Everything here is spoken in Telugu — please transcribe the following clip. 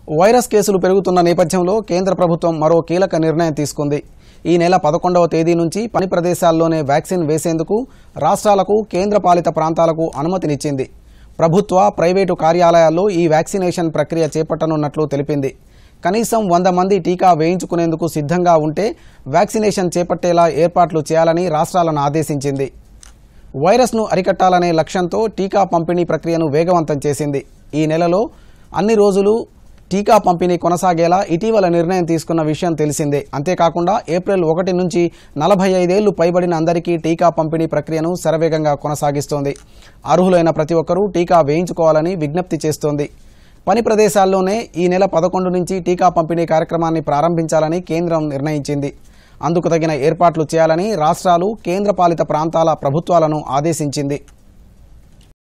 వైరస్ కేసులు పెరుగుతున్న నేపథ్యంలో కేంద్ర ప్రభుత్వం మరో కీలక నిర్ణయం తీసుకుంది ఈ నెల పదకొండవ తేదీ నుంచి పని ప్రదేశాల్లోనే వ్యాక్సిన్ వేసేందుకు రాష్ట్రాలకు కేంద్రపాలిత ప్రాంతాలకు అనుమతినిచ్చింది ప్రభుత్వ ప్రైవేటు కార్యాలయాల్లో ఈ వ్యాక్సినేషన్ ప్రక్రియ చేపట్టనున్నట్లు తెలిపింది కనీసం వంద మంది టీకా వేయించుకునేందుకు సిద్ధంగా ఉంటే వ్యాక్సినేషన్ చేపట్టేలా ఏర్పాట్లు చేయాలని రాష్ట్రాలను ఆదేశించింది వైరస్ను అరికట్టాలనే లక్ష్యంతో టీకా పంపిణీ ప్రక్రియను వేగవంతం చేసింది ఈ నెలలో అన్ని రోజులు టీకా పంపిణీ కొనసాగేలా ఇటీవల నిర్ణయం తీసుకున్న విషయం తెలిసిందే అంతేకాకుండా ఏప్రిల్ ఒకటి నుంచి నలభై ఐదేళ్లు పైబడిన అందరికీ టీకా పంపిణీ ప్రక్రియను శరవేగంగా కొనసాగిస్తోంది అర్హులైన ప్రతి ఒక్కరూ టీకా వేయించుకోవాలని విజ్ఞప్తి చేస్తోంది పని ప్రదేశాల్లోనే ఈ నెల పదకొండు నుంచి టీకా పంపిణీ కార్యక్రమాన్ని ప్రారంభించాలని కేంద్రం నిర్ణయించింది అందుకు తగిన ఏర్పాట్లు చేయాలని రాష్ట్రాలు కేంద్రపాలిత ప్రాంతాల ప్రభుత్వాలను ఆదేశించింది